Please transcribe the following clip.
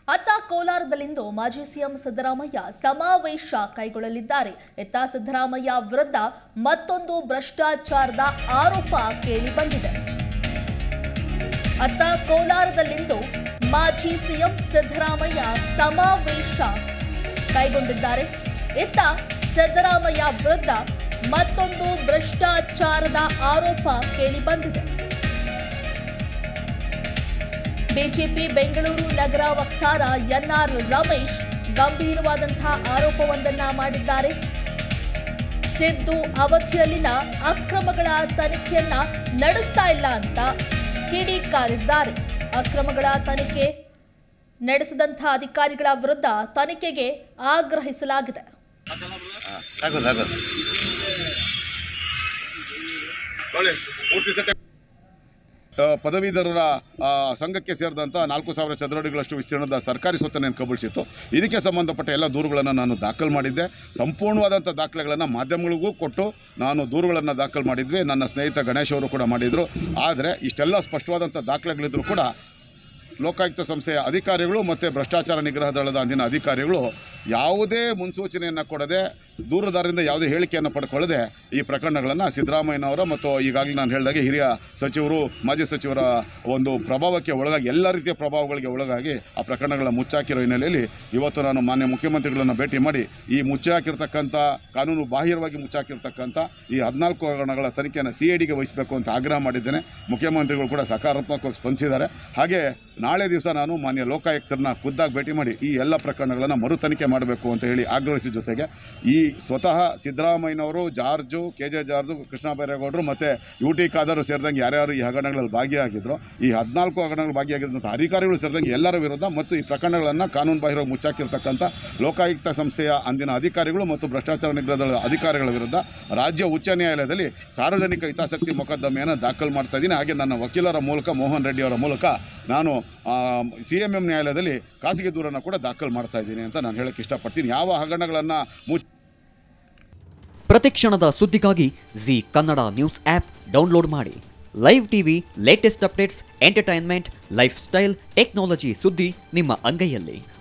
ಅತ್ತ ಕೋಲಾರದಲ್ಲಿಂದು ಮಾಜಿ ಸಿಎಂ ಸಿದ್ದರಾಮಯ್ಯ ಸಮಾವೇಶ ಕೈಗೊಳ್ಳಲಿದ್ದಾರೆ ಇತ್ತ ಸಿದ್ದರಾಮಯ್ಯ ವಿರುದ್ಧ ಮತ್ತೊಂದು ಭ್ರಷ್ಟಾಚಾರದ ಆರೋಪ ಕೇಳಿ ಬಂದಿದೆ ಅತ್ತ ಕೋಲಾರದಲ್ಲಿಂದು ಮಾಜಿ ಸಿಎಂ ಸಿದ್ದರಾಮಯ್ಯ ಸಮಾವೇಶ ಕೈಗೊಂಡಿದ್ದಾರೆ ಇತ್ತ ಸಿದ್ದರಾಮಯ್ಯ ವಿರುದ್ಧ ಮತ್ತೊಂದು ಭ್ರಷ್ಟಾಚಾರದ ಆರೋಪ ಕೇಳಿ ಬಂದಿದೆ ಬಿಜೆಪಿ ಬೆಂಗಳೂರು ನಗರ ವಕ್ತಾರ ಎನ್ಆರ್ ರಮೇಶ್ ಗಂಭೀರವಾದಂತಹ ಆರೋಪವೊಂದನ್ನ ಮಾಡಿದ್ದಾರೆ ಸಿದ್ದು ಅವಧಿಯಲ್ಲಿನ ಅಕ್ರಮಗಳ ತನಿಖೆಯನ್ನ ನಡೆಸ್ತಾ ಇಲ್ಲ ಅಂತ ಕಿಡಿಕಾರಿದ್ದಾರೆ ಅಕ್ರಮಗಳ ತನಿಖೆ ನಡೆಸಿದಂತಹ ಅಧಿಕಾರಿಗಳ ವಿರುದ್ಧ ತನಿಖೆಗೆ ಆಗ್ರಹಿಸಲಾಗಿದೆ ಸಾಕು ಸಾಕು ಆ, ಪದವೀಧರರ ಆ, ಸಂಘಕ್ಕೆ ಸೇರಿದಂಥ ನಾಲ್ಕು ಸಾವಿರ ಚದರಡಿಗಳಷ್ಟು ವಿಸ್ತೀರ್ಣದ ಸರ್ಕಾರಿ ಸ್ವತ್ತನ್ನು ಕಬಳಿಸಿತ್ತು ಇದಕ್ಕೆ ಸಂಬಂಧಪಟ್ಟ ಎಲ್ಲ ದೂರುಗಳನ್ನು ನಾನು ದಾಖಲು ಮಾಡಿದ್ದೆ ಸಂಪೂರ್ಣವಾದಂಥ ದಾಖಲೆಗಳನ್ನು ಮಾಧ್ಯಮಗಳಿಗೂ ಕೊಟ್ಟು ನಾನು ದೂರುಗಳನ್ನು ದಾಖಲು ಮಾಡಿದ್ವಿ ನನ್ನ ಸ್ನೇಹಿತ ಗಣೇಶ್ ಅವರು ಕೂಡ ಮಾಡಿದರು ಆದರೆ ಇಷ್ಟೆಲ್ಲ ಸ್ಪಷ್ಟವಾದಂಥ ದಾಖಲೆಗಳಿದ್ರೂ ಕೂಡ ಲೋಕಾಯುಕ್ತ ಸಂಸ್ಥೆಯ ಅಧಿಕಾರಿಗಳು ಮತ್ತು ಭ್ರಷ್ಟಾಚಾರ ನಿಗ್ರಹ ದಳದ ಅಂದಿನ ಅಧಿಕಾರಿಗಳು ಯಾವುದೇ ಮುನ್ಸೂಚನೆಯನ್ನು ಕೊಡದೆ ದೂರದಾರರಿಂದ ಯಾವುದೇ ಹೇಳಿಕೆಯನ್ನು ಪಡ್ಕೊಳ್ಳದೆ ಈ ಪ್ರಕರಣಗಳನ್ನು ಸಿದ್ದರಾಮಯ್ಯನವರ ಮತ್ತು ಈಗಾಗಲೇ ನಾನು ಹೇಳಿದಾಗೆ ಹಿರಿಯ ಸಚಿವರು ಮಾಜಿ ಸಚಿವರ ಒಂದು ಪ್ರಭಾವಕ್ಕೆ ಒಳಗಾಗಿ ಎಲ್ಲ ರೀತಿಯ ಪ್ರಭಾವಗಳಿಗೆ ಒಳಗಾಗಿ ಆ ಪ್ರಕರಣಗಳ ಮುಚ್ಚಾಕಿರೋ ಹಿನ್ನೆಲೆಯಲ್ಲಿ ಇವತ್ತು ನಾನು ಮಾನ್ಯ ಮುಖ್ಯಮಂತ್ರಿಗಳನ್ನು ಭೇಟಿ ಮಾಡಿ ಈ ಮುಚ್ಚಾಕಿರ್ತಕ್ಕಂಥ ಕಾನೂನು ಬಾಹಿರವಾಗಿ ಮುಚ್ಚಾಕಿರ್ತಕ್ಕಂಥ ಈ ಹದಿನಾಲ್ಕು ಹಗರಣಗಳ ತನಿಖೆಯನ್ನು ಸಿ ಐ ಡಿಗೆ ವಹಿಸಬೇಕು ಅಂತ ಆಗ್ರಹ ಮಾಡಿದ್ದೇನೆ ಮುಖ್ಯಮಂತ್ರಿಗಳು ಕೂಡ ಸಕಾರಾತ್ಮಕವಾಗಿ ಸ್ಪಂದಿಸಿದ್ದಾರೆ ಹಾಗೆ ನಾಳೆ ದಿವಸ ನಾನು ಮಾನ್ಯ ಲೋಕಾಯುಕ್ತರನ್ನ ಖುದ್ದಾಗಿ ಭೇಟಿ ಮಾಡಿ ಈ ಎಲ್ಲ ಪ್ರಕರಣಗಳನ್ನು ಮರು ತನಿಖೆ ಮಾಡಬೇಕು ಅಂತ ಹೇಳಿ ಆಗ್ರಹಿಸಿದ ಜೊತೆಗೆ ಈ ಸ್ವತಃ ಸಿದ್ದರಾಮಯ್ಯನವರು ಜಾರ್ಜು ಕೆ ಜೆ ಜಾರ್ಜು ಕೃಷ್ಣ ಬೈರೇಗೌಡರು ಮತ್ತು ಯು ಟಿ ಖಾದರ್ ಸೇರಿದಂಗೆ ಯಾರ್ಯಾರು ಈ ಹಗರಣಗಳಲ್ಲಿ ಭಾಗಿಯಾಗಿದ್ರು ಈ ಹದಿನಾಲ್ಕು ಹಗರಣಗಳು ಭಾಗಿಯಾಗಿದ್ದಂಥ ಅಧಿಕಾರಿಗಳು ಸೇರಿದಂಗೆ ಎಲ್ಲರ ವಿರುದ್ಧ ಮತ್ತು ಈ ಪ್ರಕರಣಗಳನ್ನು ಕಾನೂನು ಬಾಹಿರ ಮುಚ್ಚಾಕಿರ್ತಕ್ಕಂಥ ಲೋಕಾಯುಕ್ತ ಸಂಸ್ಥೆಯ ಅಂದಿನ ಅಧಿಕಾರಿಗಳು ಮತ್ತು ಭ್ರಷ್ಟಾಚಾರ ನಿಗ್ರಹದ ಅಧಿಕಾರಿಗಳ ವಿರುದ್ಧ ರಾಜ್ಯ ಉಚ್ಚ ನ್ಯಾಯಾಲಯದಲ್ಲಿ ಸಾರ್ವಜನಿಕ ಹಿತಾಸಕ್ತಿ ಮೊಕದ್ದಮೆಯನ್ನು ದಾಖಲು ಮಾಡ್ತಾ ಇದ್ದೀನಿ ಹಾಗೆ ನನ್ನ ವಕೀಲರ ಮೂಲಕ ಮೋಹನ್ ರೆಡ್ಡಿ ಅವರ ಮೂಲಕ ನಾನು ಸಿ ಎಂ ಎಂ ನ್ಯಾಯಾಲಯದಲ್ಲಿ ಖಾಸಗಿ ದೂರನ್ನು ಕೂಡ ದಾಖಲು ಮಾಡ್ತಾ ಇದ್ದೀನಿ ಅಂತ ನಾನು ಹೇಳಕ್ಕೆ ಇಷ್ಟಪಡ್ತೀನಿ ಯಾವ ಹಗರಣಗಳನ್ನು ಮುಚ್ಚ ಪ್ರತಿಕ್ಷಣದ ಸುದ್ದಿಗಾಗಿ Zee Kannada news app download ಮಾಡಿ live TV latest updates entertainment lifestyle technology ಸುದ್ದಿ ನಿಮ್ಮ ಅಂಗೈಯಲ್ಲಿ